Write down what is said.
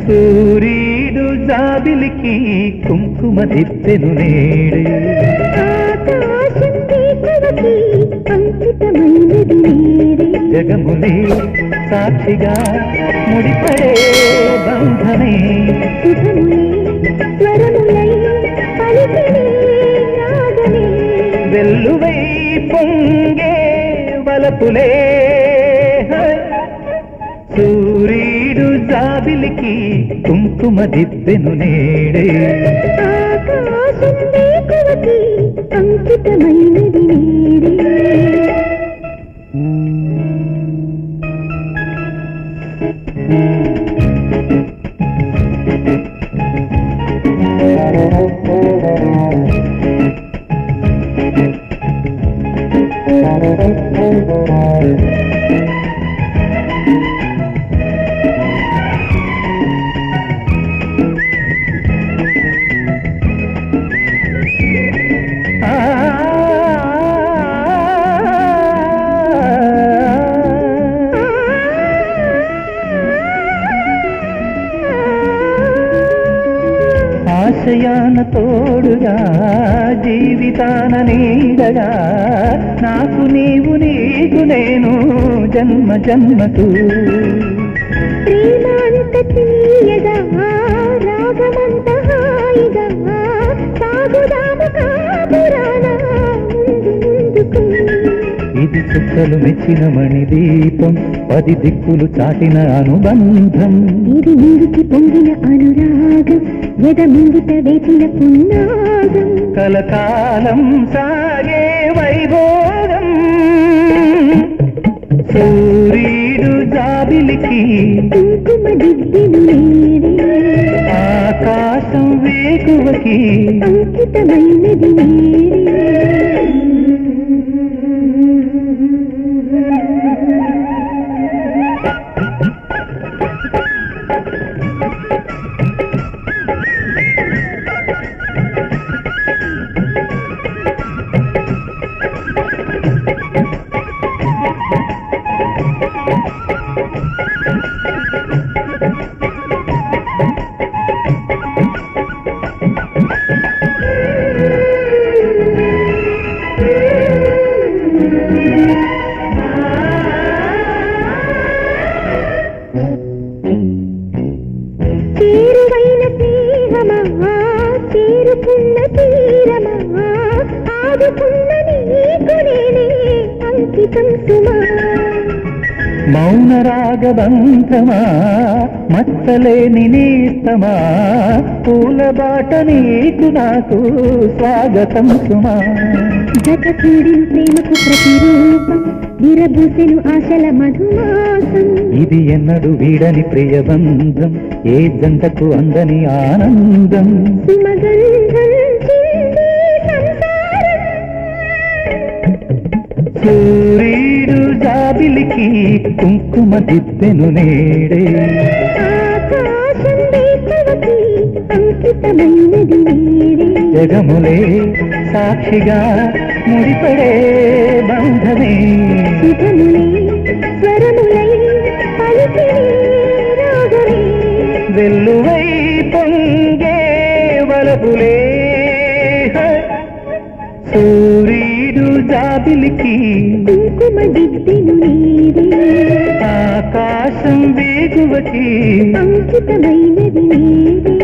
సూర్యుడు జాబిలికి కుంకుమ దిప్పెను నేడే ఆకాశం దీపవకి అంకితమైనది నేడే జగములే సాక్షిగా ముడిపడే బంధమే శుభములే స్వరములై పలికినే రాగమే వెల్లువై పొంగే వలపులే సూర్యుడు జాబిలికి కుంకుమ దిప్పెను నేడే ఆకాశం దీపవకి అంకితమైనది నేడే ఆశయాన తోడుగా జీవితాన నీడగా నాకు నీవు నీకు నేను జన్మ జన్మకు ప్రేమాంత తీయగా రాగమంత హాయిగా సాగుదాము కాబురాన ముందు ముందుకు ఇది చుక్కలు మెచ్చిన మణి దీపం పది దిక్కులు చాటిన అనుబంధం ఇది ముందుకి పొంగిన అనురాగం ఎద ముంగిట వేసిన పున్నాగం కలకాలం సాగే వైభోగం సూర్యుడు జాబిలికి కుంకుమ దిద్దిను నేడే ఆకాశం వేకువకి అంకితమైనది చేరువైన స్నేహమా చేరుకున్న తీరమా ఆదుకున్న నీకు నేనే అంకితం సుమా మౌన రాగబంధమా మచ్చలేని నేస్తమా పూల బాట నీకు నాకు స్వాగతం సుమా జత కూడిన ప్రేమకు ప్రతిరూపం విరబూసెను ఆశల మధుమాసం ఇది ఎన్నడు వీడని ప్రియబంధం ఏ జంటకు అందని ఆనందం సుమగంధం చిందే సంసారం సూర్యుడు జాబిలికి కుంకుమ దిద్దెను నేడే ఆకాశం దీపవకి అంకితమైనది నేడే జగములే సాక్షిగా ముడిపడే బంధమే శుభములై స్వరములై పలికినే రాగమే వెల్లువై పొంగే వలపులే సూర్యుడు జాబిలికి కుంకుమ దిద్దిను నీరే ఆకాశం వేగువకి అంకితమైనది నీరే